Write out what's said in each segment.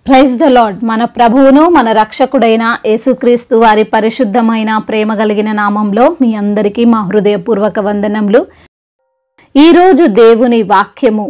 praise the lord మన ప్రభువును మన రక్షకుడైన యేసుక్రీస్తు వారి పరిశుద్ధమైన ప్రేమ కలిగిన నామంలో మీ అందరికీ మా హృదయపూర్వక వందనములు ఈరోజు దేవుని వాక్యము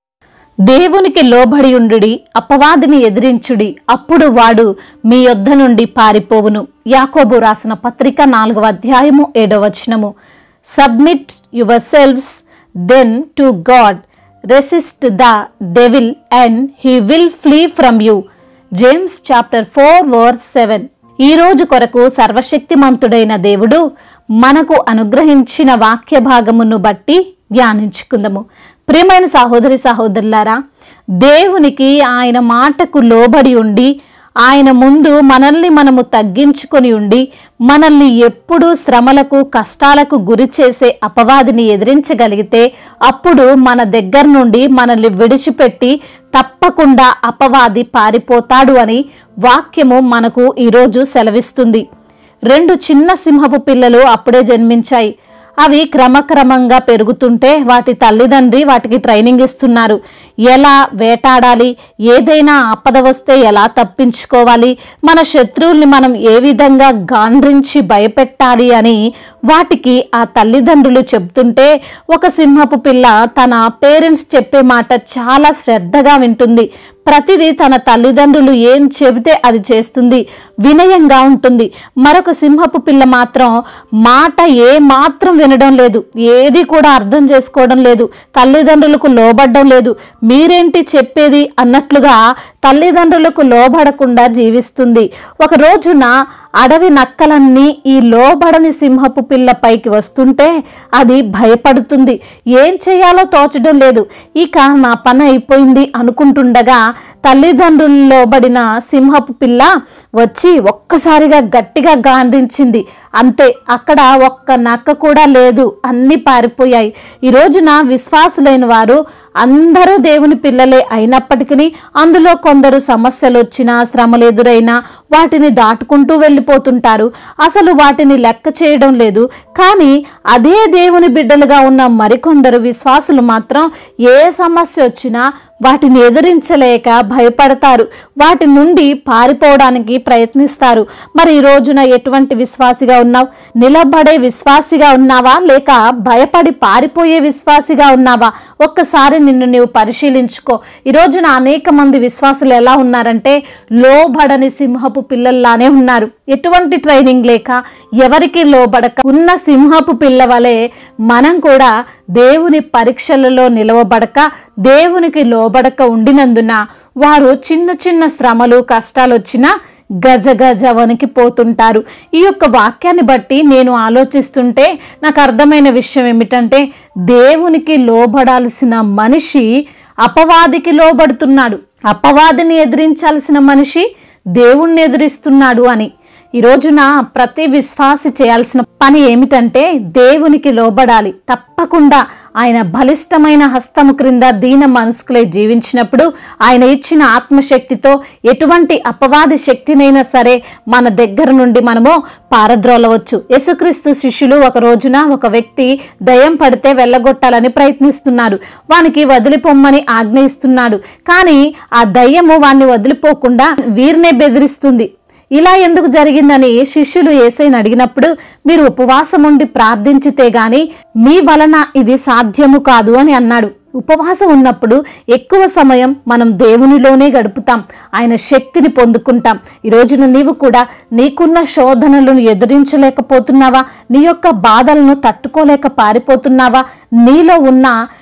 దేవునికి లోబడి ఉండుడి అపవాదిని ఎదిరించుడి అప్పుడు వాడు మీ యొద్ద నుండి పారిపోవును యాకోబు రాసిన పత్రిక నాలుగవ అధ్యాయము ఏడవ వచనము submit yourselves then to God resist the devil and he will flee from you James chapter four verse seven ఈ రోజు కొరకు సర్వశక్తిమంతుడైన దేవుడు మనకు అనుగ్రహించిన వాక్య భాగమును బట్టి ధ్యానించుకుందాము ప్రియమైన సహోదరి సహోదరులారా దేవునికి ఆయన మాటకు లోబడి ఉండి ఆయన ముందు మనల్ని మనము తగ్గించుకొని ఉండి మనల్ని ఎప్పుడూ శ్రమలకు కష్టాలకు గురి చేసే అపవాదిని ఎదిరించగలిగితే అప్పుడు మన దగ్గర నుండి మనల్ని విడిచిపెట్టి తప్పకుండా అపవాది పారిపోతాడు అని వాక్యము మనకు ఈరోజు సెలవిస్తుంది రెండు చిన్న సింహపు పిల్లలు అప్పుడే జన్మించాయి అవి క్రమక్రమంగా పెరుగుతుంటే వాటి తల్లిదండ్రి వాటికి ట్రైనింగ్ ఇస్తున్నారు ఎలా వేటాడాలి ఏదైనా ఆపద వస్తే ఎలా తప్పించుకోవాలి మన శత్రువుల్ని మనం ఏ విధంగా గాండ్రించి భయపెట్టాలి అని వాటికి ఆ తల్లిదండ్రులు చెప్తుంటే ఒక సింహపు పిల్ల తన పేరెంట్స్ చెప్పే మాట చాలా శ్రద్ధగా వింటుంది ప్రతిదీ తన తల్లిదండ్రులు ఏం చెబితే అది చేస్తుంది వినయంగా ఉంటుంది మరొక సింహపు పిల్ల మాత్రం మాట ఏ మాత్రం వినడం లేదు ఏది కూడా అర్థం చేసుకోవడం లేదు తల్లిదండ్రులకు లోబడడం లేదు మీరేంటి చెప్పేది అన్నట్లుగా తల్లిదండ్రులకు లోబడకుండా జీవిస్తుంది ఒక రోజున అడవి నక్కలన్నీ ఈ లోబడని సింహపు పిల్ల పైకి వస్తుంటే అది భయపడుతుంది ఏం చేయాలో తోచడం లేదు ఇక నా పని అయిపోయింది అనుకుంటుండగా తల్లిదండ్రులు లోబడిన సింహపు పిల్ల వచ్చి ఒక్కసారిగా గట్టిగా గాంధించింది అంతే అక్కడ ఒక్క నక్క కూడా లేదు అన్ని పారిపోయాయి ఈ రోజున విశ్వాసులైన వారు అందరూ దేవుని పిల్లలే అయినప్పటికీ అందులో కొందరు సమస్యలు వచ్చినా శ్రమలు ఎదురైనా వాటిని దాటుకుంటూ వెళ్ళిపోతుంటారు అసలు వాటిని లెక్క చేయడం లేదు కానీ అదే దేవుని బిడ్డలుగా ఉన్న మరికొందరు విశ్వాసులు మాత్రం ఏ సమస్య వచ్చినా వాటిని ఎదిరించలేక భయపడతారు వాటి నుండి పారిపోవడానికి ప్రయత్నిస్తారు మరి ఈ రోజున ఎటువంటి విశ్వాసిగా ఉన్నావు నిలబడే విశ్వాసిగా ఉన్నావా లేక భయపడి పారిపోయే విశ్వాసిగా ఉన్నావా ఒక్కసారి నిన్ను నీవు పరిశీలించుకో ఈ రోజున అనేక మంది విశ్వాసులు ఎలా ఉన్నారంటే లోబడని సింహపు పిల్లల్లానే ఉన్నారు ఎటువంటి ట్రైనింగ్ లేక ఎవరికి లోబడక ఉన్న సింహపు పిల్ల వలె మనం కూడా దేవుని పరీక్షలలో నిలవబడక దేవునికి లోబడక ఉండినందున వారు చిన్న చిన్న శ్రమలు కష్టాలు వచ్చినా గజ గజ వణికిపోతుంటారు ఈ యొక్క వాక్యాన్ని బట్టి నేను ఆలోచిస్తుంటే నాకు అర్థమైన విషయం ఏమిటంటే దేవునికి లోబడాల్సిన మనిషి అపవాదికి లోబడుతున్నాడు అపవాదిని ఎదిరించాల్సిన మనిషి దేవుణ్ణి ఎదిరిస్తున్నాడు అని ఈ రోజున ప్రతి విశ్వాసి చేయాల్సిన పని ఏమిటంటే దేవునికి లోబడాలి తప్పకుండా ఆయన బలిష్టమైన హస్తము క్రింద దీన మనసుకులై జీవించినప్పుడు ఆయన ఇచ్చిన ఆత్మశక్తితో ఎటువంటి అపవాది శక్తినైనా సరే మన దగ్గర నుండి మనము పారద్రోలవచ్చు యేసుక్రీస్తు శిష్యులు ఒక రోజున ఒక వ్యక్తి దయం పడితే వెళ్ళగొట్టాలని ప్రయత్నిస్తున్నారు వానికి వదిలిపోమ్మని ఆజ్ఞ ఇస్తున్నాడు కానీ ఆ దయ్యము వాణ్ణి వదిలిపోకుండా వీరినే బెదిరిస్తుంది ఇలా ఎందుకు జరిగిందని శిష్యులు ఏసైని అడిగినప్పుడు మీరు ఉపవాసం ఉండి ప్రార్థించితే గాని మీ వలన ఇది సాధ్యము కాదు అని అన్నాడు ఉపవాసం ఉన్నప్పుడు ఎక్కువ సమయం మనం దేవునిలోనే గడుపుతాం ఆయన శక్తిని పొందుకుంటాం ఈ రోజున నీవు కూడా నీకున్న శోధనలను ఎదురించలేకపోతున్నావా నీ యొక్క బాధలను తట్టుకోలేక పారిపోతున్నావా నీలో ఉన్న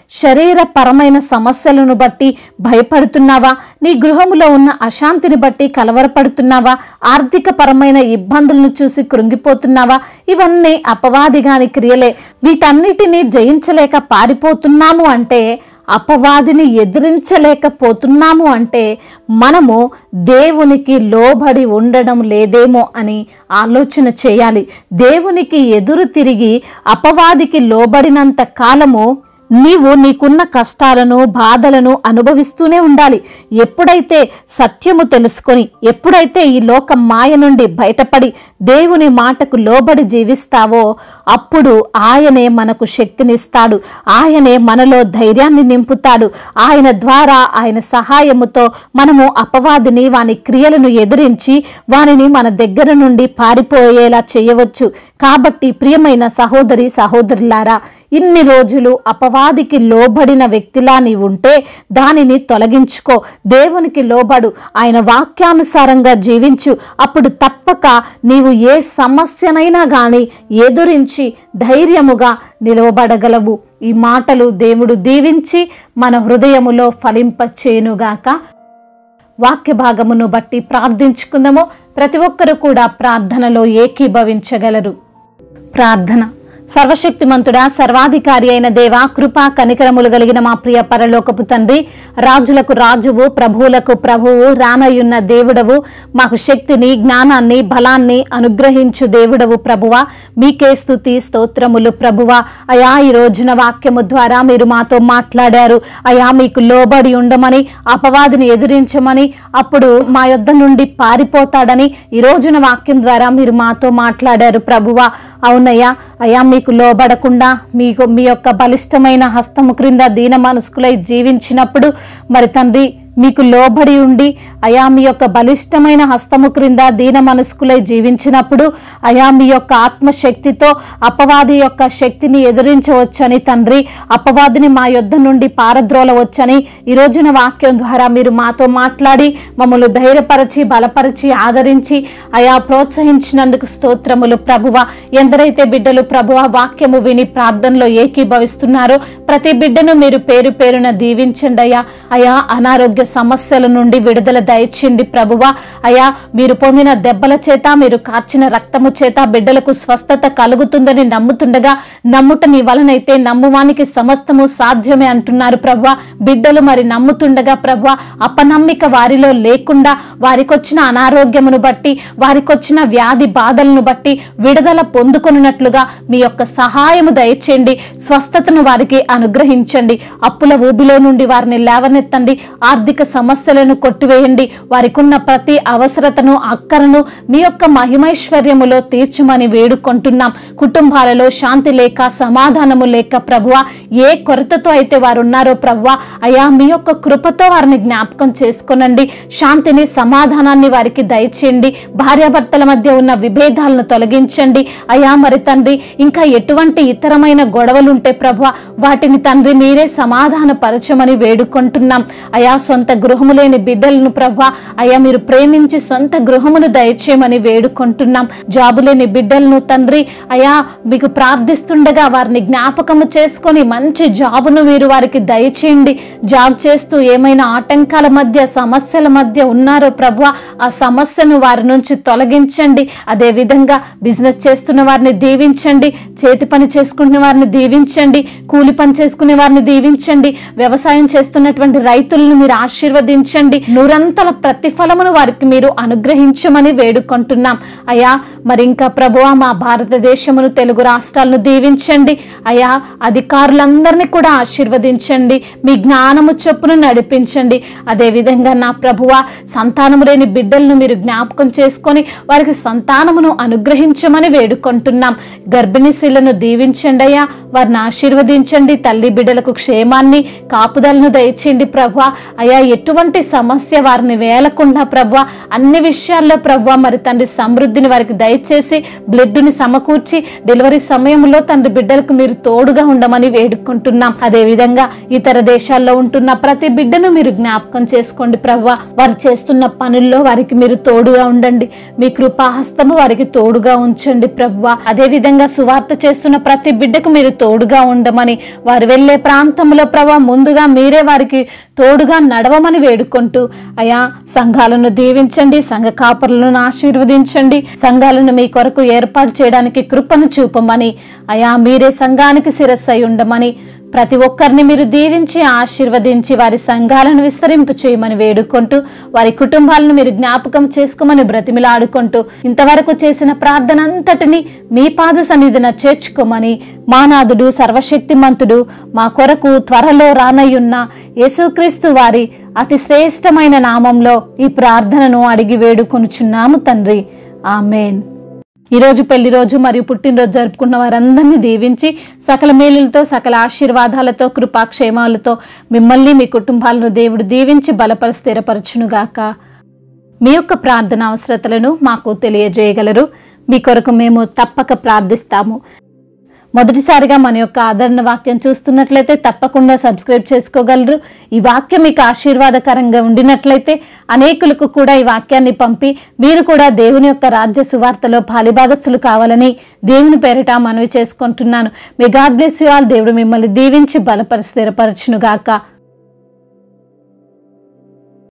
శరీరపరమైన సమస్యలను బట్టి భయపడుతున్నావా నీ గృహములో ఉన్న అశాంతిని బట్టి కలవరపడుతున్నావా ఆర్థిక పరమైన ఇబ్బందులను చూసి కృంగిపోతున్నావా ఇవన్నీ అపవాదిగాని క్రియలే వీటన్నిటినీ జయించలేక పారిపోతున్నాము అంటే అపవాదిని ఎదిరించలేకపోతున్నాము అంటే మనము దేవునికి లోబడి ఉండడం లేదేమో అని ఆలోచన చేయాలి దేవునికి ఎదురు తిరిగి అపవాదికి లోబడినంత కాలము నీవు నీకున్న కష్టాలను బాధలను అనుభవిస్తూనే ఉండాలి ఎప్పుడైతే సత్యము తెలుసుకొని ఎప్పుడైతే ఈ లోక మాయ నుండి బయటపడి దేవుని మాటకు లోబడి జీవిస్తావో అప్పుడు ఆయనే మనకు శక్తినిస్తాడు ఆయనే మనలో ధైర్యాన్ని నింపుతాడు ఆయన ద్వారా ఆయన సహాయముతో మనము అపవాదిని వాని క్రియలను ఎదిరించి వానిని మన దగ్గర నుండి పారిపోయేలా చేయవచ్చు కాబట్టి ప్రియమైన సహోదరి సహోదరులారా ఇన్ని రోజులు అపవాదికి లోబడిన వ్యక్తిలా నీవుంటే దానిని తొలగించుకో దేవునికి లోబడు ఆయన వాక్యానుసారంగా జీవించు అప్పుడు తప్పక నీవు ఏ సమస్యనైనా గాని ఎదురించి ధైర్యముగా నిలవబడగలవు ఈ మాటలు దేవుడు దీవించి మన హృదయములో ఫలింపచేయునుగాక వాక్య భాగమును బట్టి ప్రార్థించుకుందాము ప్రతి ఒక్కరు కూడా ప్రార్థనలో ఏకీభవించగలరు ప్రార్థన సర్వశక్తిమంతుడా సర్వాధికారి అయిన దేవ కృపా కనికరములు కలిగిన మా ప్రియ పరలోకపు తండ్రి రాజులకు రాజువు ప్రభువులకు ప్రభువు రానయ్యున్న దేవుడవు మాకు శక్తిని జ్ఞానాన్ని బలాన్ని అనుగ్రహించు దేవుడవు ప్రభువా మీకే స్తుతి స్తోత్రములు ప్రభువా అయా ఈ రోజున వాక్యము ద్వారా మీరు మాతో మాట్లాడారు అయా మీకు లోబడి ఉండమని అపవాదిని ఎదిరించమని అప్పుడు మా యొద్ద నుండి పారిపోతాడని ఈ రోజున వాక్యం ద్వారా మీరు మాతో మాట్లాడారు ప్రభువా అవునయ్యా అయా మీకు లోబడకుండా మీకు మీ యొక్క బలిష్టమైన హస్తము క్రింద దీన మనస్కులై జీవించినప్పుడు మరి తండ్రి మీకు లోబడి ఉండి అయా మీ యొక్క బలిష్టమైన హస్తము క్రింద దీన మనస్కులై జీవించినప్పుడు అయా మీ యొక్క ఆత్మశక్తితో అపవాది యొక్క శక్తిని ఎదిరించవచ్చని తండ్రి అపవాదిని మా యొద్ద నుండి పారద్రోలవచ్చని ఈ రోజున వాక్యం ద్వారా మీరు మాతో మాట్లాడి మమ్మల్ని ధైర్యపరచి బలపరిచి ఆదరించి అయా ప్రోత్సహించినందుకు స్తోత్రములు ప్రభువ ఎందరైతే బిడ్డలు ప్రభువ వాక్యము విని ప్రార్థనలో ఏకీభవిస్తున్నారో ప్రతి బిడ్డను మీరు పేరు పేరున దీవించండి అయ్యా అయా అనారోగ్య సమస్యల నుండి విడుదల దయచేయండి ప్రభువ అయా మీరు పొందిన దెబ్బల చేత మీరు కార్చిన రక్తము చేత బిడ్డలకు స్వస్థత కలుగుతుందని నమ్ముతుండగా నమ్ముట నీ వలనైతే నమ్మువానికి సమస్తము సాధ్యమే అంటున్నారు ప్రభువ బిడ్డలు మరి నమ్ముతుండగా ప్రభువ అపనమ్మిక వారిలో లేకుండా వారికొచ్చిన అనారోగ్యమును బట్టి వారికొచ్చిన వ్యాధి బాధలను బట్టి విడుదల పొందుకొనున్నట్లుగా మీ యొక్క సహాయము దయచేయండి స్వస్థతను వారికి అనుగ్రహించండి అప్పుల ఊబిలో నుండి వారిని లేవనెత్తండి ఆర్థిక సమస్యలను కొట్టివేయండి వారికి ఉన్న ప్రతి అవసరతను అక్కరను మీ యొక్క మహిమైశ్వర్యములో తీర్చమని వేడుకుంటున్నాం కుటుంబాలలో శాంతి లేక సమాధానము లేక ప్రభువ ఏ కొరతతో అయితే వారు ఉన్నారో ప్రభువ అయా మీ యొక్క కృపతో వారిని జ్ఞాపకం చేసుకొనండి శాంతిని సమాధానాన్ని వారికి దయచేయండి భార్యాభర్తల మధ్య ఉన్న విభేదాలను తొలగించండి అయా మరి తండ్రి ఇంకా ఎటువంటి ఇతరమైన గొడవలుంటే ప్రభువ వాటిని తండ్రి మీరే సమాధాన పరచమని వేడుకుంటున్నాం అయా సొంత గృహము లేని బిడ్డలను ప్రభా అయా మీరు ప్రేమించి సొంత గృహమును దయచేయమని వేడుకుంటున్నాం జాబు లేని బిడ్డలను తండ్రి అయా మీకు ప్రార్థిస్తుండగా వారిని జ్ఞాపకము చేసుకొని మంచి జాబును మీరు వారికి దయచేయండి జాబ్ చేస్తూ ఏమైనా ఆటంకాల మధ్య సమస్యల మధ్య ఉన్నారో ప్రభా ఆ సమస్యను వారి నుంచి తొలగించండి అదే విధంగా బిజినెస్ చేస్తున్న వారిని దీవించండి చేతి పని చేసుకునే వారిని దీవించండి కూలి పని చేసుకునే వారిని దీవించండి వ్యవసాయం చేస్తున్నటువంటి రైతులను మీరు ఆశీర్వదించండి నూరంతల ప్రతిఫలమును వారికి మీరు అనుగ్రహించమని వేడుకుంటున్నాం అయా మరి ఇంకా ప్రభువా మా భారతదేశమును తెలుగు రాష్ట్రాలను దీవించండి అయా అధికారులందరినీ కూడా ఆశీర్వదించండి మీ జ్ఞానము చొప్పున నడిపించండి అదే విధంగా నా ప్రభువా సంతానము లేని బిడ్డలను మీరు జ్ఞాపకం చేసుకొని వారికి సంతానమును అనుగ్రహించమని వేడుకుంటున్నాం గర్భిణీ శిలను దీవించండి అయ్యా వారిని ఆశీర్వదించండి తల్లి బిడ్డలకు క్షేమాన్ని కాపుదలను దయచేయండి ప్రభు అయ్యా ఎటువంటి సమస్య వారిని వేలకుండా ప్రభు అన్ని విషయాల్లో ప్రభు మరి తండ్రి సమృద్ధిని వారికి దయచేసి బ్లడ్ని సమకూర్చి డెలివరీ సమయంలో తండ్రి బిడ్డలకు మీరు తోడుగా ఉండమని వేడుకుంటున్నాం అదే విధంగా ఇతర దేశాల్లో ఉంటున్న ప్రతి బిడ్డను మీరు జ్ఞాపకం చేసుకోండి ప్రభు వారు చేస్తున్న పనుల్లో వారికి మీరు తోడుగా ఉండండి మీ కృపాహస్తము వారికి తోడుగా ఉంచండి ప్రభు అదే విధంగా సువార్త చేస్తున్న ప్రతి బిడ్డకు మీరు తోడుగా ఉండమని వారు వెళ్ళే ప్రాంతంలో ప్రభా ముందుగా మీరే వారికి తోడుగా నడవమని వేడుకుంటూ అయా సంఘాలను దీవించండి సంఘ కాపరులను ఆశీర్వదించండి సంఘాలను మీ కొరకు ఏర్పాటు చేయడానికి కృపను చూపమని అయా మీరే సంఘానికి శిరస్సు అయి ఉండమని ప్రతి ఒక్కరిని మీరు దీవించి ఆశీర్వదించి వారి సంఘాలను విస్తరింపు చేయమని వేడుకుంటూ వారి కుటుంబాలను మీరు జ్ఞాపకం చేసుకోమని బ్రతిమిలాడుకుంటూ ఇంతవరకు చేసిన ప్రార్థన అంతటిని మీ పాద సన్నిధిన చేర్చుకోమని మానాథుడు సర్వశక్తిమంతుడు మా కొరకు త్వరలో రానయ్యున్న యేసుక్రీస్తు వారి అతి శ్రేష్టమైన నామంలో ఈ ప్రార్థనను అడిగి వేడుకొనుచున్నాము తండ్రి ఆమెన్ ఈరోజు పెళ్లి రోజు మరియు పుట్టినరోజు జరుపుకున్న వారందరినీ దీవించి సకల మేలులతో సకల ఆశీర్వాదాలతో కృపాక్షేమాలతో మిమ్మల్ని మీ కుటుంబాలను దేవుడు దీవించి బలపరి స్థిరపరచునుగాక మీ యొక్క ప్రార్థన అవసరతలను మాకు తెలియజేయగలరు మీ కొరకు మేము తప్పక ప్రార్థిస్తాము మొదటిసారిగా మన యొక్క ఆదరణ వాక్యం చూస్తున్నట్లయితే తప్పకుండా సబ్స్క్రైబ్ చేసుకోగలరు ఈ వాక్యం మీకు ఆశీర్వాదకరంగా ఉండినట్లయితే అనేకులకు కూడా ఈ వాక్యాన్ని పంపి మీరు కూడా దేవుని యొక్క రాజ్య సువార్తలో పాలిభాగస్తులు కావాలని దేవుని పేరిట మనవి చేసుకుంటున్నాను మీ గాడ్ బ్లెస్ యు ఆల్ దేవుడు మిమ్మల్ని దీవించి బలపరి స్థిరపరచునుగాక